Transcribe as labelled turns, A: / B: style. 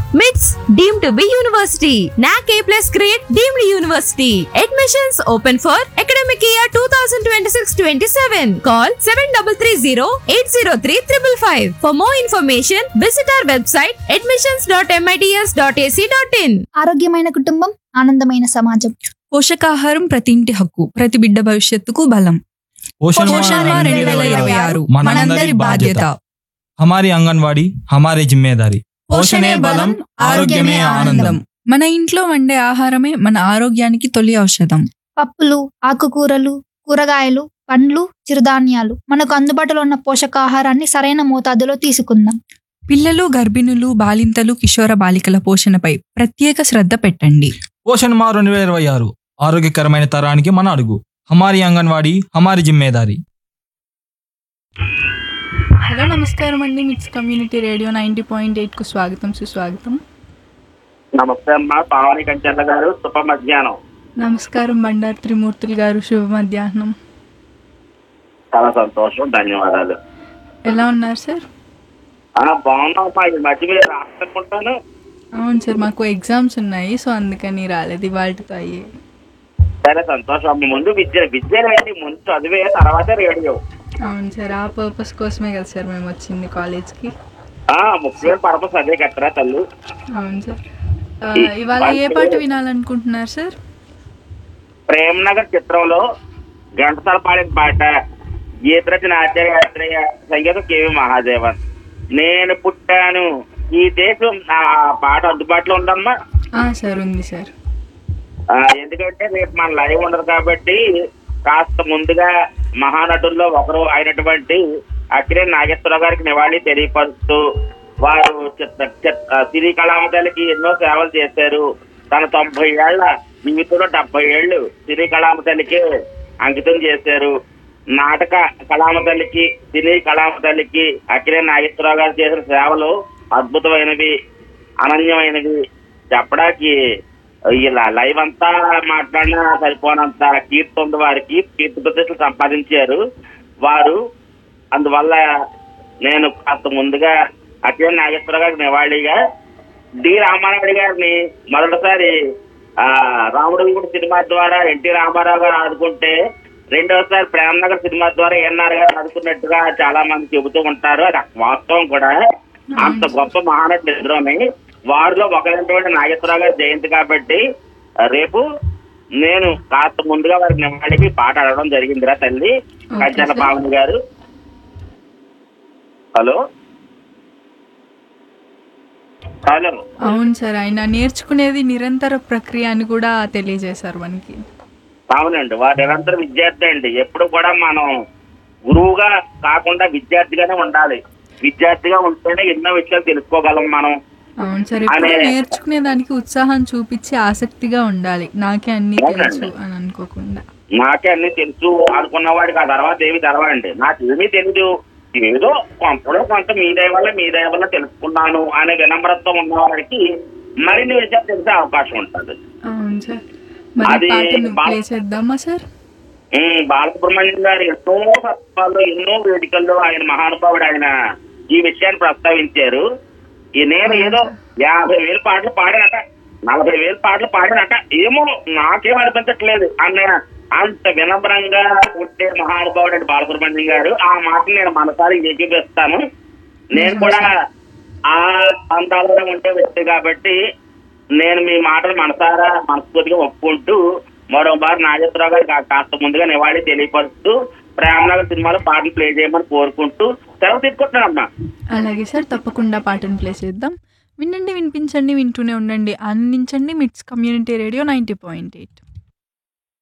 A: మిట్స్ deem to be university NAAC A plus grade deemed university admissions open for academic year two thousand twenty six twenty seven call seven double three zero eight zero three triple five for more information visit our website admissions dot MITS dot AC dot in
B: ఆరోగ్యమైన కుటుంబం ఆనందమైన సమాజం
C: పోషకాహారం ప్రతి ఇంటి హక్కు ప్రతి బిడ్డ భవిష్యత్తుకు బలం
D: पोषण
C: పోషణ
D: माह
C: రెండు వేల ఇరవై ఆరు మనందరి బాధ్యత
D: हमारी आंगनवाड़ी हमारी जिम्मेदारी పోషణే బలం ఆరోగ్యమే ఆనందం
C: మన ఇంట్లో వండే ఆహారమే మన ఆరోగ్యానికి తొలి ఔషధం
B: పప్పులు ఆకుకూరలు కూరగాయలు పండ్లు చిరుధాన్యాలు మనకు అందుబాటులో ఉన్న పోషకాహారాన్ని సరైన మోతాదులో తీసుకుందాం
C: పిల్లలు గర్భిణులు బాలింతలు కిషోర బాలికల పోషణపై ప్రత్యేక శ్రద్ధ పెట్టండి
D: పోషణ మా రెండు వేల ఇరవై ఆరు ఆరోగ్యకరమైన తరానికి మన అడుగు హమారి అంగన్వాడీ హమారి జిమ్మేదారి
E: హలో నమస్కారం అండి MITS community radio ninety point ఎయిట్కు స్వాగతం సుస్వాగతం
F: నమస్తే అమ్మా పావని కంచెల్ల గారు శుభ మధ్యాహ్నం
E: నమస్కారం బండారు త్రిమూర్తులు గారు శుభ మధ్యాహ్నం
F: చాలా సంతోషం ధన్యవాదాలు
E: ఎలా ఉన్నారు సార్
F: ఆ బాగున్నామ్మా ఈ మధ్య మీరు రానుకుంటాను
E: అవును సార్ మాకు ఎగ్జామ్స్ ఉన్నాయి సో అందుకని రాలేదు ఇవాళతో అయ్యే
F: సరే సంతోషం అమ్మ ముందు విద్య విద్య రేడి ముందు చదివే తర్వాత రేడియో
E: అవును సార్ ఆ పర్పస్ కోసమే కదా సార్ మేము వచ్చింది కాలేజ్కి
F: ఆ ముఖ్యమైన పర్పస్ అదే కట్టరా తల్లు
E: అవును సార్ ఆ, ఇవాళ ఏ పాట వినాలనుకుంటున్నారు సార్
F: ప్రేమ్ నగర్ చిత్రంలో ఘంటసాల పాడిన పాట గీతరచన ఆచార్య ఆత్రేయ సంగీతం కేవి మహాదేవన్ నేను పుట్టాను ఈ దేశం ఆ పాట అందుబాటులో ఉందమ్మా
E: ఆ, సార్ ఉంది సార్
F: ఆ, ఎందుకంటే రేపు మన లైవ్ ఉండదు కాబట్టి కాస్త ముందుగా మహానటుల్లో ఒకరు అయినటువంటి అక్కినే నాగేశ్వరరావు గారికి నివాళి తెలియపరుస్తూ వారు చిత్ర- చిత్ర- ఆ, సిరి కళామతలకి ఎన్నో సేవలు చేశారు తన తొంభై ఏళ్ల జీవితంలో డెబ్బై ఏళ్ళు సిరి కళామతలికి అంకితం చేశారు నాటక కళామతల్లికి సినీ కళామతల్లికి అక్కినే నాగేశ్వరరావు గారు చేసిన సేవలు అద్భుతమైనవి అనన్యమైనవి చెప్పడానికి ఇలా లైవ్ అంతా మాట్లాడినా సరిపోనంత కీర్తి ఉంది వారికి కీర్తి ప్రతిష్టలు సంపాదించారు వారు అందువల్ల నేను కాస్త ముందుగా అఖిల నాగేశ్వర గారికి నివాళిగా డి రామారావు గారిని మొదటిసారి ఆ రాముడు కూడా సినిమా ద్వారా ఎన్టీ రామారావు గారు ఆడుకుంటే రెండోసారి ప్రేమనగర్ సినిమా ద్వారా ఎన్ఆర్ గారు ఆడుకున్నట్టుగా చాలా మంది చెబుతూ ఉంటారు అది వాస్తవం కూడా అంత గొప్ప మహానటులు ఇద్దరుని వారిలో ఒకరైనటువంటి నాగేశ్వరరావు గారి జయంతి కాబట్టి ఆ, రేపు నేను కాస్త ముందుగా వారికి నివాళికి పాట అడగడం జరిగిందిరా తల్లి కంచాల
E: sir.
F: పావని గారు హలో హలో
E: అవును సార్ ఆయన నేర్చుకునేది నిరంతర ప్రక్రియ అని కూడా తెలియజేశారు మనకి
F: అవునండి వారు నిరంతర విద్యార్థి అండి ఎప్పుడు కూడా మనం గురువుగా కాకుండా విద్యార్థిగానే ఉండాలి విద్యార్థిగా ఉంటేనే ఎన్నో విషయాలు తెలుసుకోగలం మనం
E: అవును సార్ ఎప్పుడు
F: అనే-
E: నేర్చుకునే దానికి ఉత్సాహం చూపించి ఆసక్తిగా ఉండాలి నాకే అన్ని తెలుసు అని అనుకోకుండా
F: నాకే అన్ని తెలుసు అనుకున్న వాడికి ఆ తర్వాత ఏమి తెలవండి నాకు ఏమీ తెలియదు ఏదో కొంతలో కొంత మీ దయ వల్ల మీ దయ వల్ల తెలుసుకున్నాను అనే వినమ్రత్వం ఉన్న వాడికి మరిన్ని విషయాలు తెలిసే అవకాశం ఉంటుంది
E: అవును సార్ మరి
F: అది
E: పాటను
F: బా-
E: ప్లే చేద్దామా సార్
F: ఉమ్, బాలసుబ్రహ్మణ్యం గారు ఎన్నో సందర్భాల్లో ఎన్నో వేదికల్లో ఆయన మహానుభావుడు ఆయన ఈ విషయాన్ని ప్రస్తావించారు ఈ నేను ఏదో యాభై వేలు పాటలు పాడినట నలభై వేలు పాటలు పాడినట ఏమో నాకేం అనిపించట్లేదు అన్న అంత వినమ్రంగా ఉంటే మహానుభావుడు అంటే బాలసుబ్రహ్మణ్యం గారు ఆ మాట నేను మనసారి ఏకీపిస్తాను నేను కూడా ఆ ప్రాంతాలలో ఉండే వ్యక్తి కాబట్టి నేను మీ మాటలు మనసారా మనస్ఫూర్తిగా ఒప్పుకుంటూ మరోమారు నాగేశ్వరరావు గారికి కా- కాస్త ముందుగా నివాళి తెలియపరుస్తూ ప్రేమనగర్ సినిమాలో పాటలు ప్లే చేయమని కోరుకుంటూ సెలవు తీసుకుంటున్నానమ్మా
E: అలాగే సార్ తప్పకుండా పాటను ప్లే చేద్దాం వినండి వినిపించండి వింటూనే ఉండండి ఆనందించండి MITS community radio ninety point eight